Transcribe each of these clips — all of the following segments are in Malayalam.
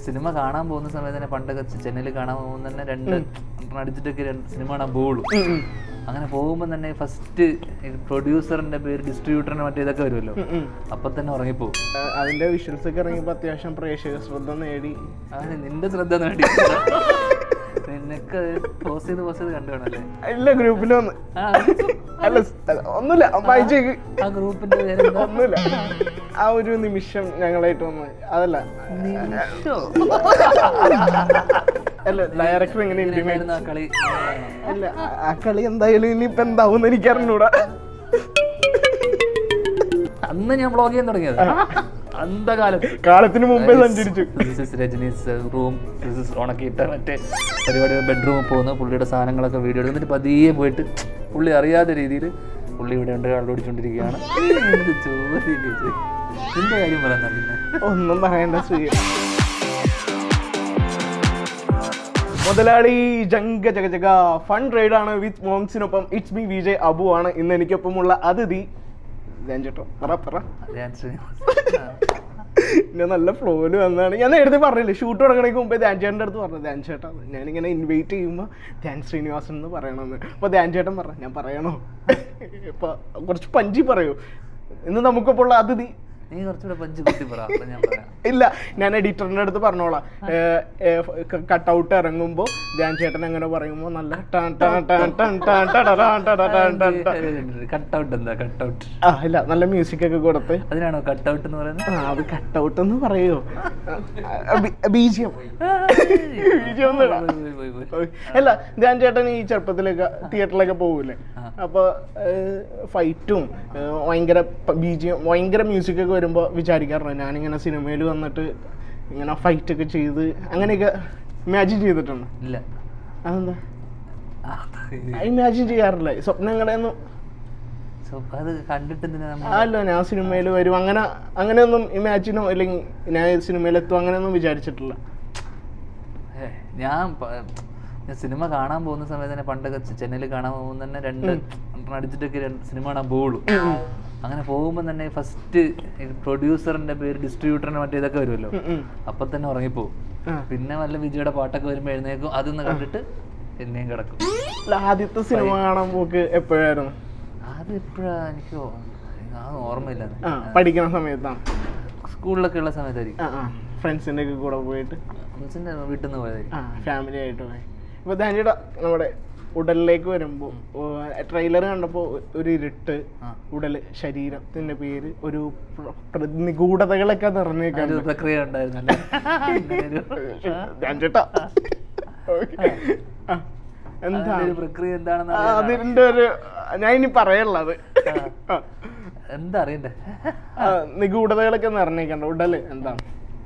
സിനിമ കാണാൻ പോകുന്ന സമയത്ത് തന്നെ പണ്ടൊക്കെ ചെന്നൈയിൽ കാണാൻ പോകുമ്പോൾ തന്നെ രണ്ട് രണ്ടെണ്ണം അടിച്ചിട്ടൊക്കെ രണ്ട് സിനിമ കാണാൻ പോവുള്ളൂ ഉം, ഉം. അങ്ങനെ പോകുമ്പോൾ തന്നെ ഫസ്റ്റ് പ്രൊഡ്യൂസറിന്റെ പേര് ഡിസ്ട്രിബ്യൂട്ടറിന്റെ മറ്റേ ഇതൊക്കെ വരുമല്ലോ ഉം, ഉം. അപ്പൊ തന്നെ ഉറങ്ങിപ്പോവും ആ, അതിന്റെ വിഷ്വൽസ് ഒക്കെ ഇറങ്ങിയപ്പോ അത്യാവശ്യം പ്രേക്ഷക ശ്രദ്ധ നേടി അങ്ങനെ നിന്റെ ശ്രദ്ധ നേടി നിനക്ക് പോസ് ചെയ്ത് പോസ് ചെയ്ത് കണ്ടു കാണല്ലേ ഇല്ല ഗ്രൂപ്പിൽ വന്ന് ആ, അല്ല സ്- ഒന്നുമില്ല വായിച്ചേക്ക് ആ ഗ്രൂപ്പിന്റെ പേരെന്താ ഒന്നുമില്ല ആ ഒരു നിമിഷം ഞങ്ങളായിട്ട് വന്ന് അതല്ല നിമിഷോ? അല്ല ഡയറക്ടർ എങ്ങനെ ഇന്റിമേറ്റ് എങ്ങനെയായിരുന്നു ആ കളി അല്ല ആ- ആ കളി എന്തായാലും ഇനിയിപ്പോ എന്താവും എനിക്ക് അറിഞ്ഞൂടാ അന്ന് ഞാൻ ബ്ലോഗ് ചെയ്യാൻ തുടങ്ങിയത് അന്തകാലത്ത് കാലത്തിന് മുമ്പേ സഞ്ചരിച്ചു this is Rajani's room this is ഉണക്കിയിട്ട് മറ്റേ പരിപാടി ബെഡ്റൂമിൽ പോകുന്നു പുള്ളിയുടെ സാധനങ്ങളൊക്കെ വീഡിയോ എടുക്കും എന്നിട്ട് പതിയെ പോയിട്ട് പുള്ളി അറിയാത്ത രീതിയിൽ പുള്ളി ഇവിടെ ഉണ്ട് കള്ളുപിടിച്ചോണ്ടിരിക്കുകയാണ് എന്ത് ചോദ്യം ചോദിച്ചു നിന്റെ കാര്യം പറയുന്ന പിന്നെ ഒന്നും പറയണ്ട ശ്രീ മുതലാളി ജംഗ ജഗ ജഗ ഫൺ റൈഡ് ആണ് വിത്ത് മോങ്സിനൊപ്പം ഇറ്റ്സ് മീ വിജയ് അബു ആണ് ഇന്ന് എനിക്കൊപ്പമുള്ള അതിഥി ഞാൻ ചേട്ടോ പറ പറ ഞാൻ ശ്രീനിവാസ്. ഞാൻ നല്ല ഫ്ലോയില് വന്നാണ് ഞാൻ നേരത്തെ പറഞ്ഞില്ലേ ഷൂട്ട് തുടങ്ങണേക്ക് മുമ്പേ ധ്യാൻ ചേട്ടൻ്റെ അടുത്ത് പറഞ്ഞു ധ്യാൻ ചേട്ടാ ഞാനിങ്ങനെ ഇൻവൈറ്റ് ചെയ്യുമ്പോൾ ധ്യാൻ ശ്രീനിവാസൻ എന്ന് പറയണമെന്ന് അപ്പോൾ ധ്യാൻ ചേട്ടൻ പറ ഞാൻ പറയണോ ഇപ്പൊ കുറച്ച് പഞ്ചി പറയൂ ഇന്ന് നമുക്കിപ്പോൾ ഉള്ള അതിഥി നീ കുറച്ചുകൂടെ പഞ്ച് കുത്തി പറ അപ്പൊ ഞാൻ പറയാം ഇല്ല ഞാൻ എഡിറ്ററിന്റെ അടുത്ത് പറഞ്ഞോളാം കട്ടൗട്ട് ഇറങ്ങുമ്പോ ധ്യാൻ ചേട്ടൻ അങ്ങനെ പറയുമ്പോ നല്ല ടൺ ടൺ ടൺ ടൺ ടൺ ടടടാൻ ടടടാൻ ടൺ ടൺ. കട്ടൗട്ട് എന്താ കട്ടൗട്ട് ആ ഇല്ല നല്ല മ്യൂസിക് ഒക്കെ കൊടുത്ത് അതിനാണോ കട്ടൗട്ട് എന്ന് പറയുന്നത് ആ അത് കട്ടൗട്ട് എന്ന് പറയോ ബീജിയം ബീജിയം ഒന്നും ഇടാം. പോയി, പോയി, പോയി, പോയി. അല്ല ധ്യാൻ ചേട്ടൻ ഈ ചെറുപ്പത്തിലൊക്കെ തിയേറ്ററിലൊക്കെ പോകൂലേ ആ. അപ്പൊ ഫൈറ്റും ഭയങ്കര ബീജിയം ഭയങ്കര മ്യൂസിക് ഒക്കെ വരുമ്പോ വിചാരിക്കാറുണ്ട് ഞാനിങ്ങനെ സിനിമയിൽ വന്നിട്ട് ഇങ്ങനെ ഫൈറ്റ് ഒക്കെ ചെയ്ത് അങ്ങനെയൊക്കെ ഇമാജിൻ ചെയ്തിട്ടുണ്ട് ഇല്ല അതെന്താ ആ, ഇമാജിൻ ചെയ്യാറില്ല സ്വപ്നങ്ങളെയൊന്നും so അത് കണ്ടിട്ട് എന്തിനാ നമ്മൾ അല്ല ഞാൻ സിനിമയിൽ വരും അങ്ങനെ അങ്ങനെയൊന്നും ഇമാജിനോ അല്ലെങ്കിൽ ഞാൻ സിനിമയിൽ എത്തും അങ്ങനെയൊന്നും വിചാരിച്ചിട്ടില്ല ഏ, ഞാൻ പ- ഞാൻ സിനിമ കാണാൻ പോകുന്ന സമയത്ത് തന്നെ പണ്ടൊക്കെ ചെന്നൈയിൽ കാണാൻ പോകുമ്പോൾ തന്നെ രണ്ട് രണ്ടെണ്ണം അടിച്ചിട്ടൊക്കെ രണ്ട് സിനിമ കാണാൻ പോവുള്ളൂ അങ്ങനെ പോകുമ്പോൾ തന്നെ ഫസ്റ്റ് പ്രൊഡ്യൂസറിന്റെ പേര് ഡിസ്ട്രിബ്യൂട്ടറിന്റെ മറ്റേ ഇതൊക്കെ വരുമല്ലോ ഉം, ഉം. അപ്പൊ തന്നെ ഉറങ്ങിപ്പോവും ആ. പിന്നെ വല്ല വിജയുടെ പാട്ടൊക്കെ വരുമ്പോൾ എഴുന്നേക്കും അതൊന്ന് കണ്ടിട്ട് പിന്നെയും കിടക്കും അല്ല, ആദ്യത്തെ സിനിമ കാണാൻ പോക്ക് എപ്പോഴായിരുന്നു അത് എപ്പോഴാ എനിക്ക് ഓ- അത് ഓർമ്മയില്ല ആ പഠിക്കുന്ന സമയത്താണ് സ്കൂളിലൊക്കെ ഉള്ള സമയത്തായിരിക്കും ആ ആ ഫ്രണ്ട്സിൻ്റെ ഒക്കെ കൂടെ പോയിട്ട് അമ്മച്ചിന്റെ വീട്ടിൽ നിന്ന് പോയതായിരിക്കും ആ ഫാമിലി ആയിട്ട് പോയി ഇപ്പോൾ ധാനിയുടെ നമ്മുടെ ഉടലിലേക്ക് വരുമ്പോൾ ട്രെയിലർ കണ്ടപ്പോൾ ഒരു ഇരുട്ട് ആ. ഉടല് ശരീരത്തിന്റെ പേര് ഒരു പ്ര- പ്ര- നിഗൂഢതകളൊക്കെ നിറഞ്ഞേക്കാണ് ഒരു പ്രക്രിയ ഉണ്ടായിരുന്നല്ലേ അങ്ങനെ ഒരു- ധ്യാൻ ചേട്ടാ Okay. ആ, എന്താ അതിന്റെ ഒരു പ്രക്രിയ എന്താണെന്ന് ആ, അറിയാനാണ്. അതിന്റെ ഒരു ഞാൻ ഇനി പറയുള്ളത് ആ. എന്താ അറിയണ്ടേ ആ, നിഗൂഢതകളൊക്കെ നിറഞ്ഞേക്കണ്ട ഉടല് എന്താണ്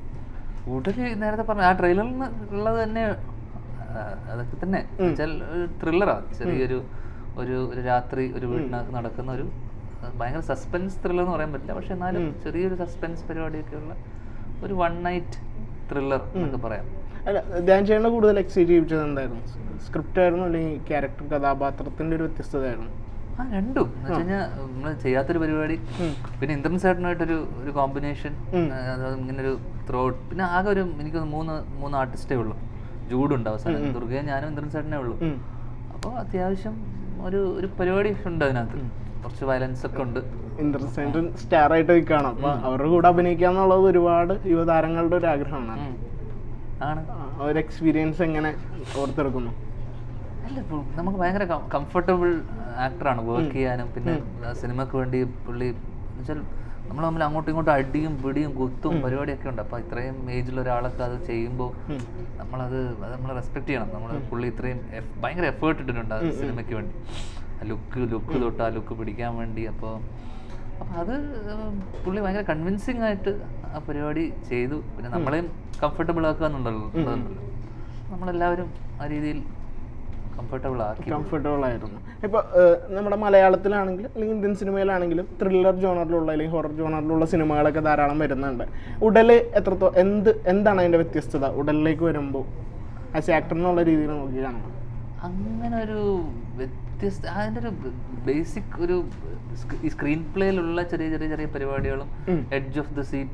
ഉടല് നേരത്തെ പറഞ്ഞ ആ ട്രെയിലറിൽ ഉള്ളത് തന്നെ ആ, അതൊക്കെ തന്നെ വെച്ചാൽ ഒരു ത്രില്ലറാ ചെറിയൊരു ഒരു ഒരു രാത്രി ഒരു വീട്ടിനകത്ത് നടക്കുന്ന ഒരു ആ, ഭയങ്കര സസ്പെൻസ് ത്രില്ലർ എന്ന് പറയാൻ പറ്റില്ല പക്ഷെ എന്നാലും ചെറിയൊരു സസ്പെൻസ് പരിപാടിയൊക്കെയുള്ള ഒരു വൺ നൈറ്റ് ത്രില്ലർ എന്നൊക്കെ പറയാം അല്ല ധ്യാൻ ചേട്ടനെ കൂടുതൽ എക്സൈറ്റ് ചെയ്യിച്ചത് എന്തായിരുന്നു സ്ക്രിപ്റ്റ് ആയിരുന്നു അല്ലെങ്കിൽ ക്യാരക്ടർ കഥാപാത്രത്തിന്റെ ഒരു വ്യത്യസ്തതയായിരുന്നു ആ രണ്ടും എന്ന് വെച്ച് കഴിഞ്ഞാൽ നമ്മൾ ചെയ്യാത്തൊരു പരിപാടി പിന്നെ ഇന്ദ്രൻ ചേട്ടനായിട്ടൊരു ഒരു കോമ്പിനേഷൻ ഇങ്ങനെ ഒരു ത്രോ പിന്നെ ആകെ ഒരു എനിക്ക് തോന്നുന്നു മൂന്ന് മൂന്ന് ആർട്ടിസ്റ്റേ ഉള്ളൂ ജൂഡുണ്ട് അവസാനം ദുർഗയും ഞാനും ഇന്ദ്രൻ ചേട്ടനേ ഉള്ളൂ ഉം. അപ്പോൾ അത്യാവശ്യം ഒരു ഒരു പരിപാടി ഉണ്ട് അതിനകത്ത് കുറച്ച് വയലൻസ് ഒക്കെ ഉണ്ട് ഇൻട്രസ്റ്റന്റ് സ്റ്റാർ ആയിട്ട് നിൽക്കുകയാണ് അപ്പൊ അവരുടെ കൂടെ അഭിനയിക്കുക എന്നുള്ളത് ഒരുപാട് യുവതാരങ്ങളുടെ ഒരു ആഗ്രഹമാണ് ഉം. ആണ് ആ, ആ ഒരു എക്സ്പീരിയൻസ് എങ്ങനെ ഓർത്തെടുക്കുന്നു അല്ല ഇപ്പൊ നമുക്ക് ഭയങ്കര കംഫർട്ടബിൾ ആക്ടറാണ് വർക്ക് ചെയ്യാനും പിന്നെ സിനിമക്ക് വേണ്ടി പുള്ളി എന്നുവെച്ചാൽ നമ്മൾ തമ്മിൽ അങ്ങോട്ടും ഇങ്ങോട്ടും അടിയും പിടിയും കുത്തും പരിപാടിയൊക്കെ ഉണ്ട് അപ്പോൾ ഇത്രയും ഏജിൽ ഒരാളൊക്കെ അത് ചെയ്യുമ്പോൾ നമ്മളത് അത് നമ്മൾ റെസ്പെക്ട് ചെയ്യണം നമ്മൾ പുള്ളി ഇത്രയും എഫ്- ഭയങ്കര എഫേർട്ട് ഇട്ടിട്ടുണ്ട് ആ സിനിമയ്ക്ക് വേണ്ടി ആ ലുക്ക് ലുക്ക് തൊട്ട് ആ ലുക്ക് പിടിക്കാൻ വേണ്ടി അപ്പോൾ അപ്പോൾ അത് ഉം, പുള്ളി ഭയങ്കര കൺവിൻസിങ് ആയിട്ട് ആ പരിപാടി ചെയ്തു പിന്നെ നമ്മളെയും കംഫർട്ടബിൾ ആക്കുക എന്നുണ്ടല്ലോ ഉള്ളതുണ്ടല്ലോ. നമ്മളെല്ലാവരും ആ രീതിയിൽ കംഫർട്ടബിൾ ആക്കി കംഫർട്ടബിൾ ആയിരുന്നു ഇപ്പൊ ഏഹ്, നമ്മുടെ മലയാളത്തിലാണെങ്കിലും അല്ലെങ്കിൽ ഇന്ത്യൻ സിനിമയിലാണെങ്കിലും ത്രില്ലർ ജോണറിലുള്ള അല്ലെങ്കിൽ ഹൊറർ ജോണറിലുള്ള സിനിമകളൊക്കെ ധാരാളം വരുന്നുണ്ട് ഉടല് എത്രത്തോ എന്ത് എന്താണ് അതിന്റെ വ്യത്യസ്തത ഉടലിലേക്ക് വരുമ്പോൾ ആസ് ആക്ടർ എന്നുള്ള രീതിയിൽ നോക്കി കാണുമ്പോൾ അങ്ങനെ ഒരു വ്യത്യസ്ത അതിൻ്റെ ഒരു ബേസിക് ഒരു സ്ക്രീൻ പ്ലേയിലുള്ള ചെറിയ ചെറിയ ചെറിയ പരിപാടികളും ഉം. എഡ്ജ് ഓഫ് ദ സീറ്റ്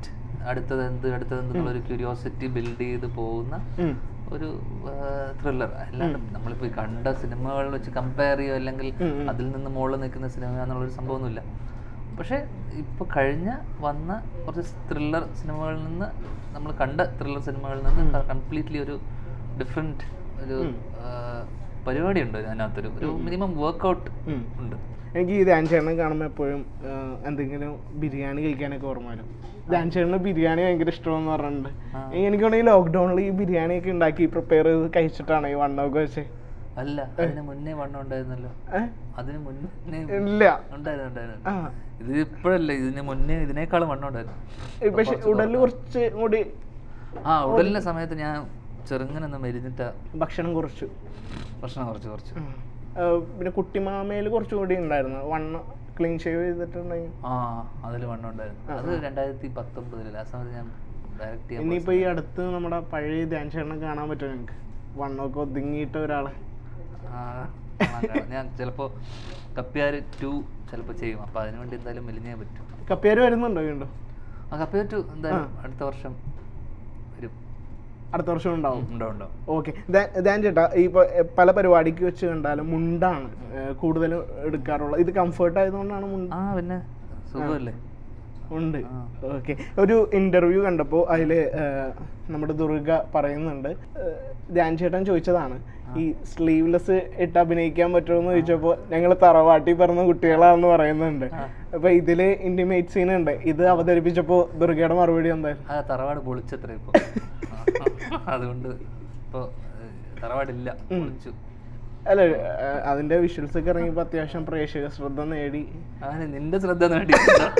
അടുത്തത് എന്ത് അടുത്തത് എന്ത് എന്നുള്ളൊരു ക്യൂരിയോസിറ്റി ബിൽഡ് ചെയ്ത് പോകുന്ന ഉം. ഒരു ത്രില്ലർ അല്ലാണ്ട് നമ്മളിപ്പോൾ ഈ കണ്ട സിനിമകൾ വെച്ച് കമ്പയർ ചെയ്യുക അല്ലെങ്കിൽ ഉം, ഉം. അതിൽ നിന്ന് മുകളിൽ നിൽക്കുന്ന സിനിമ എന്നുള്ളൊരു സംഭവമൊന്നുമില്ല പക്ഷേ ഇപ്പോൾ കഴിഞ്ഞ വന്ന കുറച്ച് ത്രില്ലർ സിനിമകളിൽ നിന്ന് നമ്മൾ കണ്ട ത്രില്ലർ സിനിമകളിൽ നിന്ന് കംപ്ലീറ്റ്ലി ഒരു ഡിഫറെൻറ്റ് ഒരു ആ, പരിപാടിയുണ്ട് അതിനകത്തൊരു ഒരു മിനിമം വർക്കൗട്ട് ഉം. ഉണ്ട് എനിക്ക് ഈ ധ്യാൻ ചേട്ടനെ കാണുമ്പോൾ എപ്പോഴും ആ, എന്തെങ്കിലും ബിരിയാണി കഴിക്കാനൊക്കെ ഓർമ്മ വരും ധ്യാൻ ചേട്ടന് ബിരിയാണി ഭയങ്കര ഇഷ്ടമെന്ന് പറഞ്ഞിട്ടുണ്ട് ആ. എനിക്കാണെങ്കിൽ ഈ ലോക്ക്ഡൗണിൽ ഈ ബിരിയാണി ഒക്കെ ഉണ്ടാക്കി പ്രിപ്പയർ ചെയ്ത് കഴിച്ചിട്ടാണ് ഈ വണ്ണമൊക്കെ വെച്ച് അല്ല അതിന് മുന്നേ വണ്ണം ഉണ്ടായിരുന്നല്ലോ ഏ? അതിന് മുന്നേ ഇല്ല ഉണ്ടായിരുന്നു ഉണ്ടായിരുന്നു ആ ഇത് ഇപ്പോഴല്ലേ ഇതിന് മുന്നേ ഇതിനേക്കാളും വണ്ണം ഉണ്ടായിരുന്നു ഈ പക്ഷെ ഉടലിൽ കുറച്ച് കൂടി ആ ഉടലിന്റെ സമയത്ത് ഞാൻ ചെറുങ്ങനൊന്ന് മെരിഞ്ഞിട്ട ഭക്ഷണം കുറച്ചു ഭക്ഷണം കുറച്ച് കുറച്ച് ഉം. ആ, പിന്നെ കുട്ടിമാമയിൽ കുറച്ചുകൂടി ഉണ്ടായിരുന്നു വണ്ണം ക്ലീൻ ഷേവ് ചെയ്തിട്ടുണ്ടെങ്കിൽ ആ അതിൽ വണ്ണം ഉണ്ടായിരുന്നു അത് രണ്ടായിരത്തി പത്തൊമ്പതിൽ ആ സമയത്ത് ഞാൻ ഡയറക്റ്റ് ചെയ്യാൻ ഇനിയിപ്പോ ഈ അടുത്ത് നമ്മുടെ പഴയ ധ്യാൻ ചേട്ടനെ കാണാൻ പറ്റുമോ നിങ്ങൾക്ക് വണ്ണമൊക്കെ ഒതുങ്ങിയിട്ട ഒരാളെ ആ, കാണാൻ കാണാം. ഞാൻ ചിലപ്പോ കപ്പ്യാര് ടു ചിലപ്പോ ചെയ്യും അപ്പൊ അതിനു വേണ്ടി എന്തായാലും മെലിഞ്ഞേ പറ്റും കപ്പേര് വരുന്നുണ്ടോ വീണ്ടും ആ കപ്പ്യാർ ടു എന്തായാലും അടുത്ത വർഷം വരും അടുത്ത വർഷം ഉണ്ടാവും ഉണ്ടാവും ഉണ്ടാവും ഓക്കെ ധ്യാൻ ചേട്ടാ ഇപ്പൊ എ, പല പരിപാടിക്ക് വെച്ച് കണ്ടാലും മുണ്ടാണ് ഏ, കൂടുതലും എടുക്കാറുള്ളത് ഇത് കംഫർട്ട് ആയതുകൊണ്ടാണ് മുണ്ട് ആ പിന്നെ സുഖമല്ലേ ഉണ്ട് ആ. ഓക്കെ ഒരു ഇന്റർവ്യൂ കണ്ടപ്പോൾ അതിൽ നമ്മുടെ ദുർഗ പറയുന്നുണ്ട് ഏ, ധ്യാൻ ചേട്ടൻ ചോദിച്ചതാണ് ഈ സ്ലീവ്ലെസ് ഇട്ട് അഭിനയിക്കാൻ പറ്റുമോ എന്ന് ചോദിച്ചപ്പോൾ ഞങ്ങൾ തറവാട്ടി പറഞ്ഞ കുട്ടികളാണെന്ന് പറയുന്നുണ്ട് ആ. അപ്പൊ ഇതില് ഇന്റിമേറ്റ് സീൻ ഉണ്ട് ഇത് അവതരിപ്പിച്ചപ്പോൾ ദുർഗയുടെ മറുപടി എന്തായിരുന്നു ആ തറവാട് പൊളിച്ചത്ര ഇപ്പൊ ആ, അതുകൊണ്ട് ഇപ്പൊ ഏഹ്, തറവാടില്ല പൊളിച്ചു അല്ല ഏ, അതിന്റെ വിഷ്വൽസ് ഒക്കെ ഇറങ്ങിയപ്പോൾ അത്യാവശ്യം പ്രേക്ഷക ശ്രദ്ധ നേടി അങ്ങനെ നിന്റെ ശ്രദ്ധ നേടി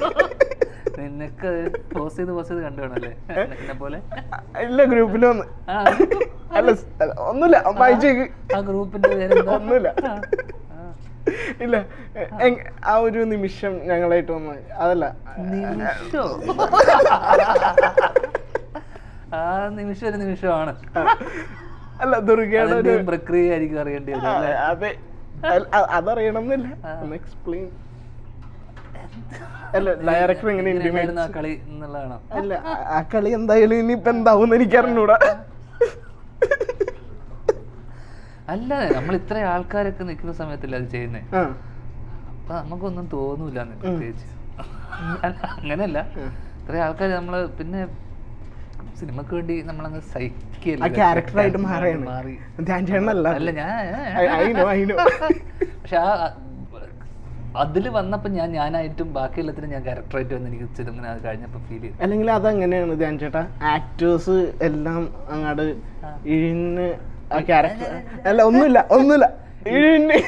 നിനക്ക് പോസ് ചെയ്ത് പോസ് ചെയ്ത് കണ്ടു വേണല്ലേ എന്നെ പോലെ ഇല്ല ഗ്രൂപ്പിൽ വന്ന് ആ, അല്ല സ്- അല്ല, ഒന്നുമില്ല വായിച്ചേക്ക് ആ ഗ്രൂപ്പിന്റെ പേരെന്താ ഒന്നുമില്ല ആ, ആ. ഇല്ല എ- എങ്- ആ ഒരു നിമിഷം ഞങ്ങളായിട്ട് വന്ന് അതല്ല നിമിഷോ ആ നിമിഷം ഒരു നിമിഷമാണ് അല്ല ദുർഗയുടെ ഒരു അതിന്റെയും പ്രക്രിയ ആയിരിക്കും അറിയേണ്ടി വരും ആ, അല്ലേ അതെ അല്ല, അ- അതറിയണമെന്നില്ല ആ. ഒന്ന് എക്സ്പ്ലെയിൻ അല്ല ഡയറക്ടർ എങ്ങനെ ഇന്റിമേറ്റ് എങ്ങനെയായിരുന്നു ആ കളി എന്നുള്ളതാണോ അല്ല ആ- ആ കളി എന്തായാലും ഇനിയിപ്പോ എന്താവും എനിക്ക് അറിഞ്ഞൂടാ അല്ല നമ്മൾ ഇത്ര ആൾക്കാരൊക്കെ നിൽക്കുന്ന സമയത്തല്ലേ അത് ചെയ്യുന്നേ ആ അപ്പൊ നമുക്കൊന്നും തോന്നൂല പ്രത്യേകിച്ച് അല്ല, അങ്ങനെയല്ല ഉം. ഇത്ര ആൾക്കാർ നമ്മള് പിന്നെ സിനിമക്ക് വേണ്ടി നമ്മളങ്ങ് ആ സഹിക്കല്ലേ ക്യാരക്ടറായിട്ട് മാറിയാണ് മാറി ധ്യാൻ ചേട്ടനല്ല അല്ല ഞാൻ അയിനോ അയിനോ പക്ഷെ ആ അതില് വന്നപ്പോ ഞാൻ ഞാനായിട്ടും ബാക്കി എല്ലാത്തിനും ഞാൻ ക്യാരക്ടറായിട്ട് വന്ന് എനിക്ക് ചെറുങ്ങനെ അത് കഴിഞ്ഞപ്പോ ഫീൽ ചെയ്തു അല്ലെങ്കിൽ അതങ്ങനെയാണ് ധ്യാൻ ചേട്ടാ ആക്ടേഴ്സ് എല്ലാം അങ്ങാട് ആ. ഇഴിഞ്ഞ് ആ ക്യാരക്ടർ അല്ല ഒന്നുമില്ല ഒന്നുമില്ല ഇഴിഞ്ഞ്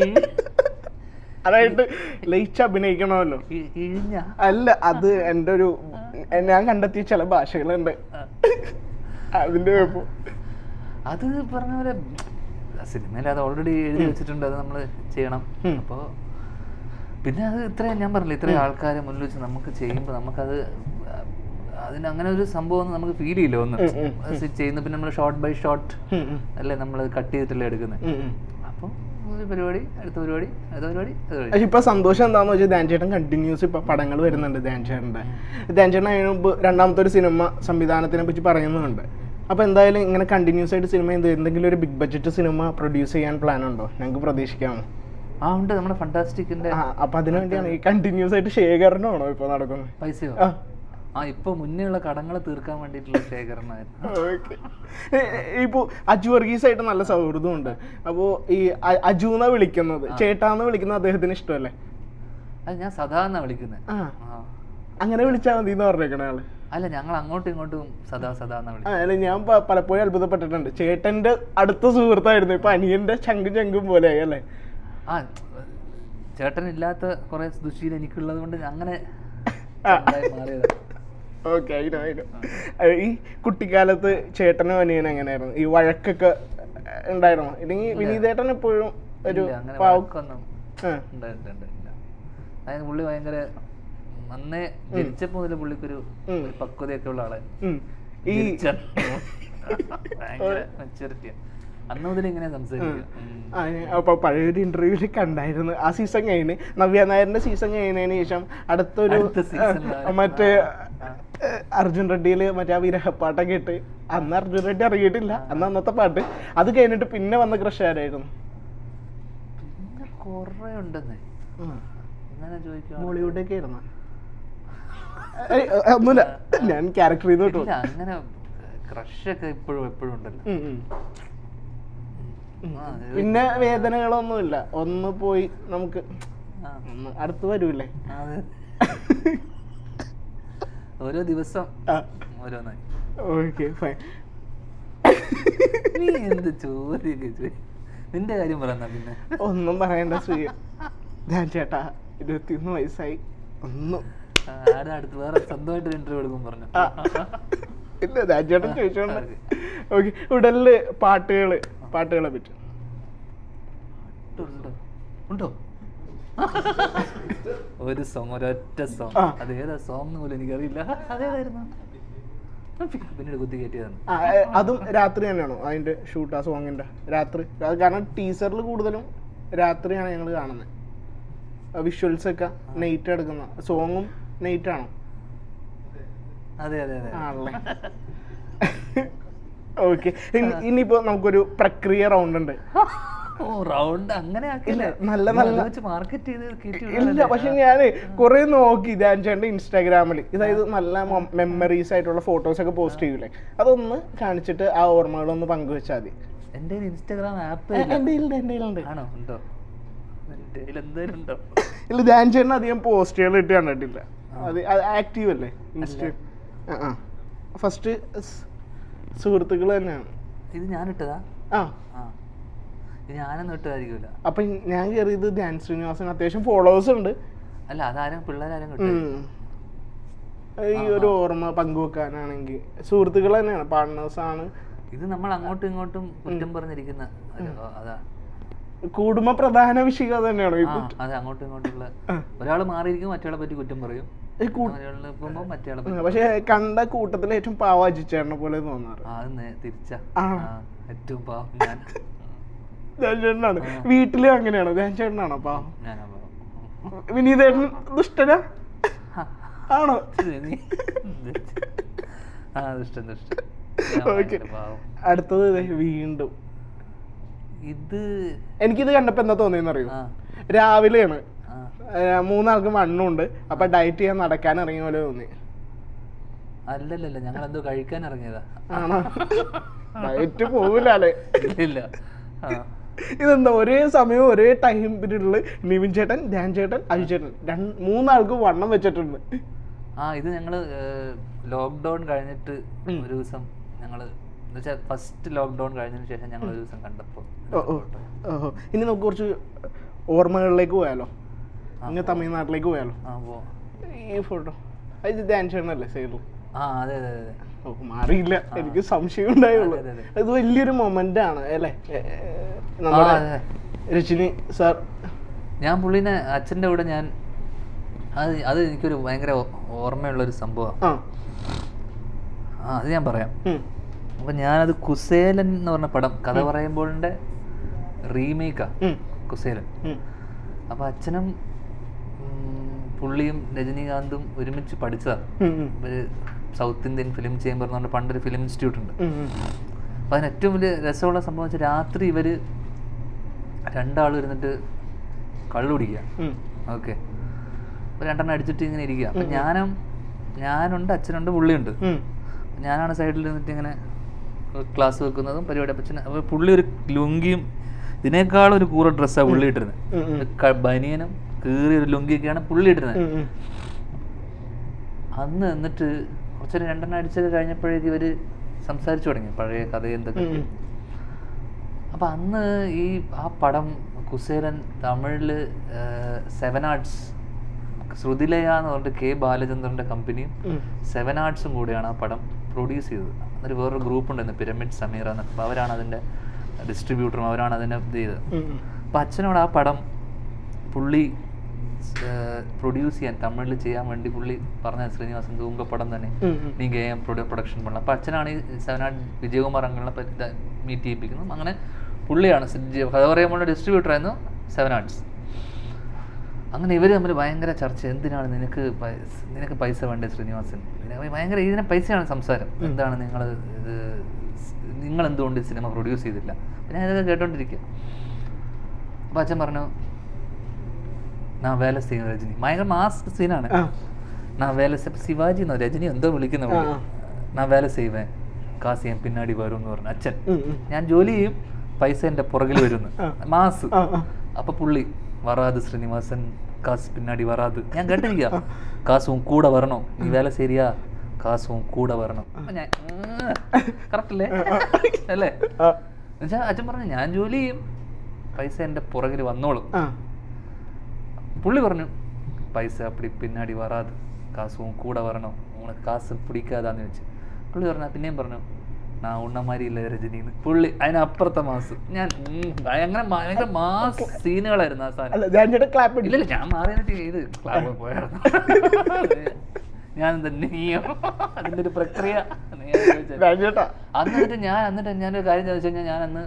അതായിട്ട് ലയിച്ച് അഭിനയിക്കണമല്ലോ ഇ- ഇഴിഞ്ഞ അല്ല അത് എൻ്റെ ഒരു ഞാൻ കണ്ടെത്തിയ ചില ഭാഷകളുണ്ട് ആ. അതിന്റെ കുഴപ്പം അത് പറഞ്ഞ പോലെ സിനിമയിൽ അത് ഓൾറെഡി എഴുതി വെച്ചിട്ടുണ്ട് അത് നമ്മൾ ചെയ്യണം ഉം. അപ്പോൾ പിന്നെ അത് ഇത്രയും ഞാൻ പറഞ്ഞില്ല ഇത്രയും ആൾക്കാരെ മുന്നിൽ വെച്ച് നമുക്ക് ചെയ്യുമ്പോൾ നമുക്കത് അതിന് അങ്ങനെ ഒരു സംഭവം ഒന്നും നമുക്ക് ഫീൽ ചെയ്യില്ല ഒന്ന് ഉം, ഉം, അത് ചെയ്യുന്ന പിന്നെ നമ്മൾ ഷോർട്ട് ബൈ ഷോർട്ട് ഉം, ഉം, അല്ലേ നമ്മൾ കട്ട് ചെയ്തിട്ടല്ലേ എടുക്കുന്നത് ഉം, ഉം. അപ്പോൾ ഒരു പരിപാടി അടുത്ത പരിപാടി അടുത്ത പരിപാടി അത് പക്ഷെ കഴിഞ്ഞു ഇപ്പൊ സന്തോഷം എന്താന്ന് വെച്ചാൽ ധ്യാൻ ചേട്ടൻ കണ്ടിന്യൂസ് ഇപ്പൊ പടങ്ങൾ വരുന്നുണ്ട് ധ്യാൻ ചേട്ടന്റെ ധ്യാൻ ചേട്ടൻ അതിന് മുമ്പ് രണ്ടാമത്തെ ഒരു സിനിമ സംവിധാനത്തിനെ പറ്റി പറയുന്നുണ്ട് അപ്പൊ എന്തായാലും ഇങ്ങനെ കണ്ടിന്യൂസ് ആയിട്ട് സിനിമ എന്ത് എന്തെങ്കിലും ഒരു ബിഗ് ബഡ്ജറ്റ് സിനിമ പ്രൊഡ്യൂസ് ചെയ്യാൻ പ്ലാൻ ഉണ്ടോ ഞങ്ങൾക്ക് പ്രതീക്ഷിക്കാമോ ആ ഉണ്ട് നമ്മുടെ ഫണ്ടാസ്റ്റിക്കിന്റെ ആ അപ്പൊ അതിനു വേണ്ടിയാണ് ഈ കണ്ടിന്യൂസ് ആയിട്ട് ശേഖരണമാണോ ഇപ്പൊ നടക്കുന്നത് പൈസയോ ആ ആ ഇപ്പൊ മുന്നേ ഉള്ള കടങ്ങൾ തീർക്കാൻ വേണ്ടിയിട്ടുള്ള ശേഖരണമായിരുന്നു ഓക്കെ ഇപ്പോ അജു വർഗീസ് ആയിട്ട് നല്ല സൗഹൃദമുണ്ട് അപ്പോ ഈ അ- അജു എന്നാ വിളിക്കുന്നത് ചേട്ടാന്ന് വിളിക്കുന്നത് അദ്ദേഹത്തിന് ഇഷ്ടമല്ലേ അത് ഞാൻ സദാ എന്നാ വിളിക്കുന്നത് ആ ആ അങ്ങനെ വിളിച്ചാൽ മതി എന്ന് പറഞ്ഞേക്കണ ആള് അല്ല ഞങ്ങൾ അങ്ങോട്ടും ഇങ്ങോട്ടും സദാ സദാ എന്നാ ആ, വിളിക്കുന്നത് അല്ല ഞാൻ പ- പലപ്പോഴും അത്ഭുതപ്പെട്ടിട്ടുണ്ട് ചേട്ടന്റെ അടുത്ത സുഹൃത്തായിരുന്നു ഇപ്പൊ അനിയന്റെ ചങ്കും ചങ്കും പോലെയായി അല്ലേ ആ ചേട്ടനില്ലാത്ത കുറെ ദുശീലം എനിക്കുള്ളത് കൊണ്ട് അങ്ങനെ ആ. ചെറുതായി മാറിയതാ ഓക്കെ അതിനോ അതിനോ ഈ കുട്ടിക്കാലത്ത് ചേട്ടനും അനിയനും എങ്ങനെയായിരുന്നു ഈ വഴക്കൊക്കെ ഉണ്ടായിരുന്നോ ഇല്ലെങ്കിൽ വിനീതേട്ടൻ എപ്പോഴും ഒരു ഇല്ല, അങ്ങനെ പാവ വഴക്കൊന്നും ആ, ഉണ്ടായിട്ടുണ്ട് ഇല്ല അതായത് പുള്ളി ഭയങ്കര അന്നേ ജനിച്ചപ്പോ മുതൽ പുള്ളിക്കൊരു ഉം. ഒരു പക്വതയൊക്കെ ഉള്ള ആളാണ് ഉം. ഈ ഭയങ്കര മെച്ചൂരിറ്റിയാ അന്ന് മുതൽ ഇങ്ങനെ സംസാരിക്കുക ഉം. ആ, ഞാൻ അപ്പൊ പഴയൊരു ഇന്റർവ്യൂവിൽ കണ്ടായിരുന്നു ആ സീസൺ കഴിഞ്ഞ് നവ്യ നായരുടെ സീസൺ കഴിഞ്ഞതിന് ശേഷം അടുത്തൊരു അടുത്ത season ല് ആ, മറ്റേ ആ. ഏഹ്, അർജുൻ റെഡ്ഡിയിൽ മറ്റേ ആ വിരഹപ്പാട്ടൊക്കെ ഇട്ട് അന്ന് അർജുൻ റെഡ്ഡി ഇറങ്ങിയിട്ടില്ല അന്ന് അന്നത്തെ പാട്ട് അത് കഴിഞ്ഞിട്ട് പിന്നെ വന്ന ക്രഷ് ആരായിരുന്നു പിന്നെ കുറേ ഉണ്ടെന്നേ അങ്ങനെ ചോദിക്കുക ബോളിവുഡൊക്കെ ആയിരുന്നു ഏയ്, ഏഹ്, ഒന്നുമില്ല ഞാൻ ക്യാരക്ടർ ചെയ്ത് വിട്ടു ഇല്ല അങ്ങനെ ക്രഷൊക്കെ ഇപ്പോഴും എപ്പോഴും ഉണ്ടല്ലോ ഉം, ഉം. ആ, ഇത് പിന്നെ വേദനകളൊന്നുമില്ല ഒന്ന് പോയി നമുക്ക് ആ, ഒന്ന് അടുത്ത് വരൂലേ അത് ഓരോ ദിവസം ആ ഓരോന്നായി ഓക്കെ ഫൈൻ നീ എന്ത് ചോദ്യമൊക്കെ ചോദി നിന്റെ കാര്യം പറയുന്ന പിന്നെ ഒന്നും പറയണ്ട ശ്രീ ധ്യാൻ ചേട്ടാ ഇരുപത്തിയൊന്ന് വയസ്സായി ഒന്നും ആ, ആടെ അടുത്ത് വേറെ സ്വന്തമായിട്ട് ഇന്റർവ്യൂ എടുക്കും പറഞ്ഞു ആ. ഇല്ല ധ്യാൻ ചേട്ടൻ ചോദിച്ചോണ്ട് ഓക്കെ ഉടലില് പാട്ടുകള് പാട്ടുകളെ പറ്റി ഉണ്ടോ ഉണ്ടോ ഒരു സോങ് ഒരൊറ്റ സോങ് ആ. അത് ഏതാ സോങ് പോലും എനിക്കറിയില്ല അതേതായിരുന്നു പിന്നീട് കുത്തി കയറ്റിയതാണ് ആ, ഏ, അതും രാത്രി തന്നെയാണോ അതിന്റെ ഷൂട്ട് ആ സോങ്ങിന്റെ രാത്രി അത് കാരണം ടീസറിൽ കൂടുതലും രാത്രിയാണ് ഞങ്ങൾ കാണുന്നത് വിഷ്വൽസ് ഒക്കെ നൈറ്റ് എടുക്കുന്ന സോങ്ങും നൈറ്റ് ആണോ അതെ അതെ അതെ ആണല്ലേ ഓക്കെ ഇനിയിപ്പോ നമുക്കൊരു പ്രക്രിയ റൗണ്ട് ഉണ്ട് ഓ റൗണ്ട് അങ്ങനെ ആക്കില്ല ഇല്ല, നല്ല- നല്ല- വെച്ച് മാർക്കറ്റ് ചെയ്ത് കയറ്റി ഇല്ല വിടാനല്ലേ? പക്ഷെ ഞാൻ കുറെ നോക്കി ധ്യാൻ ചേട്ടൻ്റെ ഇൻസ്റ്റാഗ്രാമിൽ ഇതായത് നല്ല മെമ്മറീസ് ആയിട്ടുള്ള ഫോട്ടോസ് ഒക്കെ പോസ്റ്റ് ചെയ്യൂലേ അതൊന്ന് കാണിച്ചിട്ട് ആ ഓർമ്മകളൊന്ന് പങ്കുവെച്ചാൽ മതി എൻ്റെ ഇൻസ്റ്റാഗ്രാം ആപ്പ് എ- എൻ്റെ കയ്യിലുണ്ട് എൻ്റെ കയ്യിലുണ്ട് ആണോ ഉണ്ടോ എൻ്റെ കയ്യിൽ എന്തായാലും ഉണ്ടോ ഇല്ല ധ്യാൻ ചേട്ടൻ അധികം പോസ്റ്റുകൾ ഇട്ട് കണ്ടിട്ടില്ല അത് ആക്റ്റീവ് അല്ലേ ഇൻസ്റ്റ ആ ആ ഫസ്റ്റ് സുഹൃത്തുക്കൾ തന്നെയാണ് ഇത് ഞാൻ ഇട്ടതാ ആ ആ ഇത് ഞാനൊന്നും ഇട്ടതായിരിക്കില്ല അപ്പം ഞാൻ കയറിയത് ധ്യാൻ ശ്രീനിവാസൻ അത്യാവശ്യം ഫോളോവേഴ്സ് ഉണ്ട് അല്ല അതാരും പിള്ളേരാരും കിട്ടും ഉം. ഈ ഒരു ഓർമ്മ പങ്കുവെക്കാനാണെങ്കിൽ സുഹൃത്തുക്കൾ തന്നെയാണ് പാർട്ട്നേഴ്സ് ആണ് ഇത് നമ്മൾ അങ്ങോട്ടും ഇങ്ങോട്ടും കുറ്റം പറഞ്ഞിരിക്കുന്ന ഒരു- അതാ കുടുംബ പ്രധാന വിഷയം അത് തന്നെയാണോ ഈ ആ കുറ്റ- അതെ അങ്ങോട്ടും ഇങ്ങോട്ടുള്ള ആ. ഒരാൾ മാറിയിരിക്കും മറ്റയാളെ പറ്റി കുറ്റം പറയും ഈ കൂ- ഒരാളിൽ പോകുമ്പോൾ മറ്റയാളെ ആ, പറ്റി പക്ഷെ കണ്ട കൂട്ടത്തിൽ ഏറ്റവും പാവ അജിച്ചേട്ടനെ പോലെ തോന്നാറ് ആ അത് നേ- തിരിച്ചാ ആ. ആ, ഏറ്റവും പാവം ഞാൻ ധ്യാൻ ചേട്ടനാണ് വീട്ടിലും അങ്ങനെയാണോ ധ്യാൻ ചേട്ടനാണോ പാവം ഞാനാ പാവം വിനീതേട്ടൻ ദുഷ്ടനാ ആ, ആണോ ശരി, നീ ആ ദുഷ്ടൻ ദുഷ്ടൻ ഞാൻ ഓക്കെ ഭയങ്കര പാവം അടുത്തത് ദേ വീണ്ടും ഇത് എനിക്കിത് കണ്ടപ്പോ എന്താ തോന്നിയെന്ന് അറിയോ ആ രാവിലെയാണ് ആ ഏർ മൂന്നാൾക്ക് മണ്ണുണ്ട് അപ്പൊ ഡയറ്റ് ചെയ്യാൻ നടക്കാൻ ഇറങ്ങിയ പോലെ തോന്നി അല്ലല്ലല്ല ഞങ്ങൾ എന്തോ കഴിക്കാൻ ഇറങ്ങിയതാ ആണോ ഡയറ്റ് പോവില്ലേ ഇല്ല ആ ഇതെന്താ ഒരേ സമയം ഒരേ ടൈം പീരീഡില് നിവിൻ ചേട്ടൻ ധ്യാൻ ചേട്ടൻ അജു ചേട്ടൻ രണ്ട് മൂന്നാൾക്ക് വണ്ണം വെച്ചിട്ടുണ്ട് ആ ഇത് ഞങ്ങള് ലോക്ക്ഡൗൺ കഴിഞ്ഞിട്ട് ഒരു ദിവസം ഞങ്ങള് എന്നുവെച്ചാൽ ഫസ്റ്റ് ലോക്ക്ഡൗൺ കഴിഞ്ഞതിന് ശേഷം ഞങ്ങൾ ഒരു ദിവസം കണ്ടപ്പോൾ ഓ ഓ ഓഹോ ഇനി നമുക്ക് കുറച്ച് ഓർമ്മകളിലേക്ക് പോയാലോ അങ്ങ് തമിഴ്നാട്ടിലേക്ക് പോയാലോ ആ പോ ഈ ഫോട്ടോ ഇത് ധ്യാൻ ചേട്ടനല്ലേ സൈഡിൽ ആ അതെ അതെ അതെ ഓ മാറിയില്ല എനിക്ക് സംശയം ഉണ്ടായുള്ളൂ അതെ, അതെ, ഇത് വലിയൊരു മൊമെന്റ് ആണ് അല്ലേ ഏ, ഏ, ആ, നമ്മുടെ അതെ. രജനി സാർ ഞാൻ പുള്ളീനെ അച്ഛൻ്റെ കൂടെ ഞാൻ അത് അത് എനിക്കൊരു ഭയങ്കര ഓ- ഓർമ്മയുള്ളൊരു സംഭവമാണ് ആ ആ അത് ഞാൻ പറയാം ഉം, അപ്പം ഞാനത് കുസേലൻ എന്ന് പറഞ്ഞ പടം കഥ പറയുമ്പോഴിൻ്റെ റീമേക്കാ ഉം, കുസേലൻ ഉം, അപ്പം അച്ഛനും ഉം, പുള്ളിയും രജനീകാന്തും ഒരുമിച്ച് പഠിച്ചതാണ് ഉം, ഉം, ഒരു സൗത്ത് ഇന്ത്യൻ ഫിലിം ചേംബർ എന്ന് പറഞ്ഞ പണ്ടൊരു ഫിലിം ഇൻസ്റ്റിറ്റ്യൂട്ട് ഉണ്ട് ഉം, ഉം. അപ്പം അതിന് ഏറ്റവും വലിയ രസമുള്ള സംഭവം വെച്ചാൽ രാത്രി ഇവർ രണ്ടാളും ഇരുന്നിട്ട് കള്ളു കുടിക്കുക ഉം, ഓക്കെ അപ്പോൾ രണ്ടെണ്ണം അടിച്ചിട്ട് ഇങ്ങനെ ഇരിക്കുക അപ്പം ഞാനും ഞാനുണ്ട് അച്ഛനുണ്ട് പുള്ളിയുണ്ട് ഉം, ഞാനാണ് സൈഡിൽ നിന്നിട്ട് ഇങ്ങനെ ക്ലാസ് വെക്കുന്നതും പരിപാടി അപ്പം അച്ഛൻ അപ്പോൾ പുള്ളി ഒരു ലുങ്കിയും ഇതിനേക്കാളും ഒരു കൂറ ഡ്രസ്സാണ് പുള്ളി ഇട്ടിരുന്നത് ഉം, ഉം, ഒരു ക- ബനിയനും കീറിയ ഒരു ലുങ്കിയൊക്കെയാണ് പുള്ളി ഇട്ടിരുന്നത് ഉം, ഉം. അന്ന് എന്നിട്ട് കുറച്ചൊരു രണ്ടെണ്ണം അടിച്ചൊക്കെ കഴിഞ്ഞപ്പോഴേക്ക് ഇവർ സംസാരിച്ചു തുടങ്ങി പഴയ കഥ എന്തൊക്കെ ഉം, ഉം. അപ്പം അന്ന് ഈ ആ പടം കുസേലൻ തമിഴിൽ സെവൻ ആർട്സ് ശ്രുതിലയ എന്ന് പറഞ്ഞിട്ട് കെ ബാലചന്ദ്രൻ്റെ കമ്പനിയും ഉം. സെവൻ ആർട്സും കൂടിയാണ് ആ പടം പ്രൊഡ്യൂസ് ചെയ്തത് എന്നിട്ട് വേറൊരു ഗ്രൂപ്പ് ഉണ്ടായിരുന്നു പിരമിഡ് സമീറ എന്നൊക്കെ അപ്പോൾ അവരാണ് അതിൻ്റെ ഡിസ്ട്രിബ്യൂട്ടറും അവരാണ് അതിനെ ഇത് ചെയ്തത് ഉം, ഉം. അപ്പോൾ അച്ഛനോട് ആ പടം പുള്ളി പ്രൊഡ്യൂസ് ചെയ്യാൻ തമിഴിൽ ചെയ്യാൻ വേണ്ടി പുള്ളി പറഞ്ഞ ശ്രീനിവാസൻ തൂങ്ക പടം തന്നെ ഉം, ഉം. നീ ഗെയം പ്രൊഡക്ഷൻ பண்ணலாம் അപ്പോൾ അച്ഛനാണ് ഈ സെവനാട് വിജയകുമാർ അങ്കിളിനെ പറ്റി മീറ്റ് ചെയ്യിപ്പിക്കുന്നത് അങ്ങനെ പുള്ളിയാണ് സി- ജി- കഥ പറയുമ്പോൾ ഡിസ്ട്രിബ്യൂട്ടർ ആയിരുന്നു സെവൻ ആർട്സ് അങ്ങനെ ഇവർ തമ്മിൽ ഭയങ്കര ചർച്ച എന്തിനാണ് നിനക്ക് പൈസ- നിനക്ക് പൈസ വേണ്ടേ ശ്രീനിവാസൻ പിന്നെ ഭയങ്കര ഇതിനെ പൈസയാണ് സംസാരം എന്താണ് നിങ്ങൾ ഇത് നിങ്ങൾ എന്തുകൊണ്ട് ഈ സിനിമ പ്രൊഡ്യൂസ് ചെയ്തില്ല അപ്പം ഞാൻ ഇതൊക്കെ കേട്ടോണ്ടിരിക്കുക അപ്പം അച്ഛൻ പറഞ്ഞു ഞാൻ വേല ചെയ്യുന്ന രജനി ഭയങ്കര മാസ് സീനാണ് ആ நான் வேலை செய் சிவாஜி நான் രജനി എന്തോ വിളിക്കുന്ന ആ, പോലെ ആ. ഞാൻ വേല ചെയ്യുവേ കാശ് ഞാൻ പിന്നാടി വരും എന്ന് പറഞ്ഞു അച്ഛൻ ഉം, ഉം. ഞാൻ ജോലി ചെയ്യും പൈസ എൻ്റെ പുറകിൽ വരുന്നു ആ. മാസ് ആ, ആ. അപ്പൊ പുള്ളി വരാത് ശ്രീനിവാസൻ കാശ് പിന്നാടി വരാത് ഞാൻ കേട്ടിരിക്കുക കാശ് ഉൻ കൂടെ വരണോ നീ വേല ശരിയാ കാശ് ഉൻ കൂടെ വരണം അപ്പൊ ഞാൻ കറക്റ്റ് അല്ലേ അല്ലേ ആ, എന്നുവെച്ചാൽ അച്ഛൻ പറഞ്ഞു ഞാൻ ജോലി ചെയ്യും പൈസ എൻ്റെ പുറകിൽ വന്നോളും ആ. പുള്ളി പറഞ്ഞു പൈസ അപ്പടി പിന്നാടി വരാത് കാസും കൂടെ വരണം ഉനക്ക് കാസ് പിടിക്കാതാന്ന് വെച്ച് പുള്ളി പറഞ്ഞു പിന്നെയും പറഞ്ഞു നാ ഉണ്ണമാരി ഇല്ല രജനിന്ന് പുള്ളി അതിനപ്പുറത്തെ മാസ് ഞാൻ ഉം, ഭയങ്കര മാ- ഭയങ്കര മാസ് സീനുകളായിരുന്നു ആ സാധനം അല്ല ഞാൻ ചേട്ടാ ക്ലാപ്പ് ഇല്ലല്ല ഞാൻ മാറി എന്നിട്ട് ഇത് ക്ലാബിൽ പോയായിരുന്നു ഞാൻ തന്നെ നീയോ അതിന്റെ ഒരു പ്രക്രിയ എന്ന് ഞാൻ ചോദിച്ചത്. ഞാൻ ചേട്ടാ അന്ന് എന്നിട്ട് ഞാൻ എന്നിട്ട് ഞാനൊരു കാര്യം ചോദിച്ചു കഴിഞ്ഞാൽ ഞാൻ അന്ന്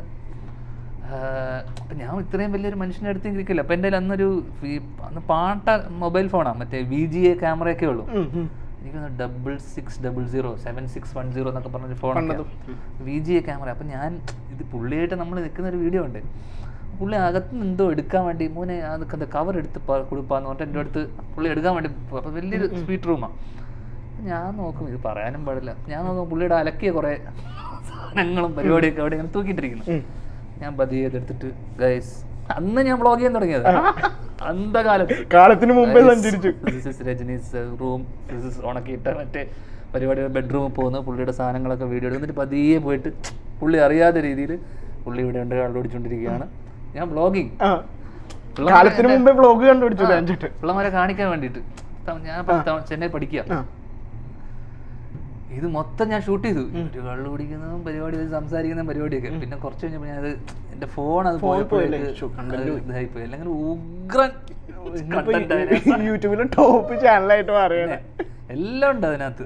അപ്പം ഞാൻ ഇത്രയും വലിയൊരു മനുഷ്യൻ്റെ അടുത്ത് ഇരിക്കില്ല അപ്പം എൻ്റെ കയ്യിൽ അന്നൊരു ഈ അന്ന് പാട്ട മൊബൈൽ ഫോണാണ് മറ്റേ വി ജി എ ക്യാമറയൊക്കെ ഉള്ളൂ ഉം, ഉം. എനിക്ക് double six double zero seven six one zero എന്നൊക്കെ പറഞ്ഞൊരു ഫോൺ പണ്ടത്. ഉം. വി ജി എ ക്യാമറ അപ്പം ഞാൻ ഇത് പുള്ളിയായിട്ട് നമ്മൾ നിൽക്കുന്ന ഒരു വീഡിയോ ഉണ്ട് പുള്ളി അകത്ത് നിന്ന് എന്തോ എടുക്കാൻ വേണ്ടി മോനെ അതൊക്കെ കവർ എടുത്ത് പ- കൊടുപ്പാന്ന് പറഞ്ഞിട്ട് എൻ്റെ അടുത്ത് പുള്ളി എടുക്കാൻ വേണ്ടി പോ- അപ്പോൾ വലിയൊരു സ്വീറ്റ് റൂമാണ് ഞാൻ നോക്കും ഇത് പറയാനും പാടില്ല ഞാൻ നോക്കും പുള്ളിയുടെ അലക്കിയ കുറേ സാധനങ്ങളും പരിപാടിയൊക്കെ അവിടെ ഇങ്ങനെ തൂക്കിയിട്ടിരിക്കുന്നു ഉം. ഞാൻ പതിയെ ഇതെടുത്തിട്ട് ഗൈസ് അന്ന് ഞാൻ ബ്ലോഗ് ചെയ്യാൻ തുടങ്ങിയത് അന്ധകാലത്ത് കാലത്തിന് മുമ്പേ സഞ്ചരിച്ചു this is Rajani's room this is ഉണക്കിയിട്ട മറ്റേ പരിപാടി ബെഡ്റൂമിൽ പോകുന്നു പുള്ളിയുടെ സാധനങ്ങളൊക്കെ വീഡിയോ എടുക്കും എന്നിട്ട് പതിയെ പോയിട്ട് പുള്ളി അറിയാത്ത രീതിയിൽ പുള്ളി ഇവിടെ ഉണ്ട് കള്ളുപിടിച്ചോണ്ടിരിക്കുകയാണ് ഞാൻ ബ്ലോഗിങ് ആ കാലത്തിന് മുമ്പേ വ്ളോഗ് കണ്ടുപിടിച്ചു ഞാൻ ചേട്ടൻ പിള്ളമാരെ കാണിക്കാൻ വേണ്ടിയിട്ട് ഞാൻ ഇപ്പം ത- ചെന്നൈ പഠിക്കുക ആ ഇത് മൊത്തം ഞാൻ ഷൂട്ട് ചെയ്തു ഒരു കള്ളു കുടിക്കുന്നതും പരിപാടി ഇത് സംസാരിക്കുന്നതും പരിപാടിയൊക്കെ പിന്നെ കുറച്ച് കഴിഞ്ഞപ്പോൾ ഞാൻ അത് എന്റെ ഫോൺ അത് Phone പോയല്ലേ? പോയപ്പോഴേക്ക് ശ്ശോ, content അത് പോയി. ഇതായിപ്പോയി അല്ലെങ്കിൽ ഉഗ്രൻ ഇന്നിപ്പോ content അതിനകത്ത്. യൂട്യൂബിലെ ടോപ്പ് ചാനലായിട്ട് മാറിയാണ് എല്ലാം ഉണ്ട് അതിനകത്ത്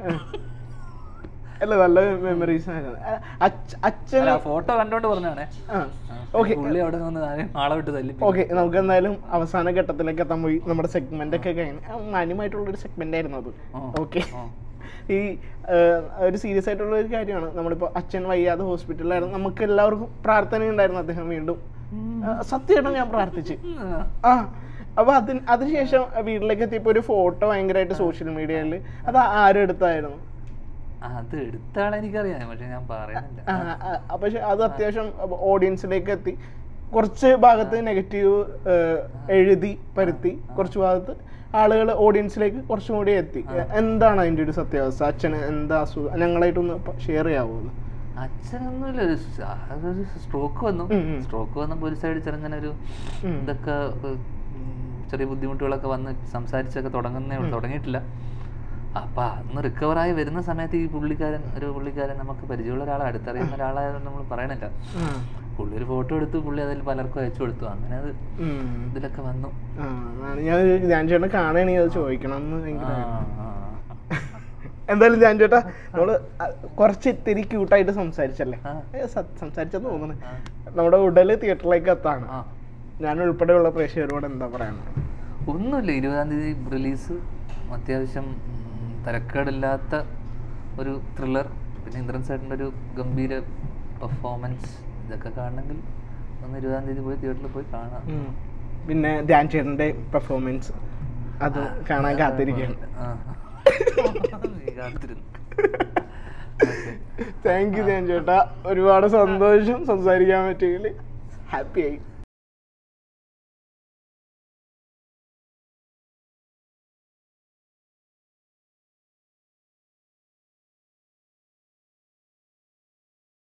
അല്ല നല്ല മെമ്മറീസ് അച്ഛൻ അല്ല ഫോട്ടോ കണ്ടോണ്ട് പറഞ്ഞാണേ ആ ഓക്കെ പുള്ളി അവിടെ നിന്ന് ആരെയും ആളെ വിട്ട് തല്ലി ഓക്കെ നമുക്ക് എന്തായാലും അവസാന ഘട്ടത്തിലേക്ക് എത്താൻ പോയി നമ്മുടെ സെഗ്മെന്റ് ഒക്കെ കഴിഞ്ഞ് ആ, മാന്യമായിട്ടുള്ള ഒരു സെഗ്മെന്റ് ആയിരുന്നു അത് ആ, ഓക്കെ ആ. ഈ ആ, ഒരു സീരിയസ് ആയിട്ടുള്ള ഒരു കാര്യമാണ് നമ്മളിപ്പോ അച്ഛൻ വയ്യാതെ ഹോസ്പിറ്റലിലായിരുന്നു നമുക്ക് എല്ലാവർക്കും പ്രാർത്ഥന ഉണ്ടായിരുന്നു അദ്ദേഹം വീണ്ടും ആ, സത്യമായിട്ടും ഞാൻ പ്രാർത്ഥിച്ചു ആ അപ്പൊ അതിന് അതിനുശേഷം വീട്ടിലേക്ക് എത്തിയപ്പോ ഒരു ഫോട്ടോ ഭയങ്കരമായിട്ട് സോഷ്യൽ മീഡിയയിൽ അത് ആരും എടുത്തായിരുന്നു അത് എടുത്ത ആളെ എനിക്കറിയാം പക്ഷെ ഞാൻ പറയുന്നില്ല ആ, ആ, ആ, പക്ഷെ അത് അത്യാവശ്യം ഓഡിയൻസിലേക്ക് എത്തി കുറച്ച് ഭാഗത്ത് നെഗറ്റീവ് എഴുതി പരുത്തി കുറച്ച് ഭാഗത്ത് ആളുകൾ ഓഡിയൻസിലേക്ക് കുറച്ചും കൂടി എത്തി എന്താണ് അതിന്റെ ഒരു സത്യാവസ്ഥ അച്ഛന് എന്താ അസുഖം ഞങ്ങളായിട്ടൊന്ന് ഷെയർ ചെയ്യാവോ അത്? അച്ഛനൊന്നുമില്ല ഒരു സ- അതൊരു സ്ട്രോക്ക് വന്നു ഉം, ഉം. സ്ട്രോക്ക് വന്നപ്പോൾ ഒരു സൈഡ് ചെറുങ്ങനെ ഒരു ഉം. ഇതൊക്കെ ഉം, ചെറിയ ബുദ്ധിമുട്ടുകളൊക്കെ വന്ന് സംസാരിച്ചൊക്കെ തുടങ്ങുന്നേ ഉള്ളൂ തുടങ്ങിയിട്ടില്ല അപ്പൊ അന്ന് റിക്കവറായി വരുന്ന സമയത്ത് ഈ പുള്ളിക്കാരൻ ഒരു പുള്ളിക്കാരൻ നമുക്ക് പരിചയമുള്ള ഒരാളെ അടുത്തറിയുന്ന ഒരാളായതുകൊണ്ട് നമ്മൾ പറയണില്ല ആ. പുള്ളി ഒരു ഫോട്ടോ എടുത്തു പുള്ളി അതിൽ പലർക്കും അയച്ചു കൊടുത്തു അങ്ങനെ അത് ഉം. ഇതിലൊക്കെ വന്നു ആ, അതാണ് ഞാൻ ഞാൻ ചേട്ടനെ കാണുകയാണെങ്കിൽ അത് ചോദിക്കണം എന്ന് ഭയങ്കര ആ, ആ. എന്തായാലും ഞാൻ ചേട്ടാ നമ്മള് അ- കുറച്ച് ഇത്തിരി ക്യൂട്ടായിട്ട് സംസാരിച്ചല്ലേ ആ. ഏ, സ- സംസാരിച്ചെന്ന് തോന്നുന്നു ആ. നമ്മുടെ ഉടല് തിയേറ്ററിലേക്ക് എത്താണ് ആ. ഞാൻ ഉൾപ്പെടെയുള്ള പ്രേക്ഷകരോട് എന്താ പറയാനുള്ളത് ഒന്നുമില്ല ഇരുപതാം തീയതി റിലീസ് അത്യാവശ്യം ഉം, തരക്കേടില്ലാത്ത ഒരു ത്രില്ലർ പിന്നെ ഇന്ദ്രൻ സേട്ടൻ്റെ ഒരു ഗംഭീര പെർഫോമൻസ് ഇതൊക്കെ കാണണമെങ്കിൽ ഒന്ന് ഇരുപതാം തീയതി പോയി തിയേറ്ററിൽ പോയി കാണാം ഉം. പിന്നെ ധ്യാൻ ചേട്ടന്റെ പെർഫോമൻസ് അത് കാണാൻ കാത്തിരിക്കുകയാണ് ആ. നീ കാത്തിരുന്നു Okay. താങ്ക് യു ധ്യാൻ ചേട്ടാ ഒരുപാട് സന്തോഷം സംസാരിക്കാൻ പറ്റിയതിൽ ഹാപ്പി ആയി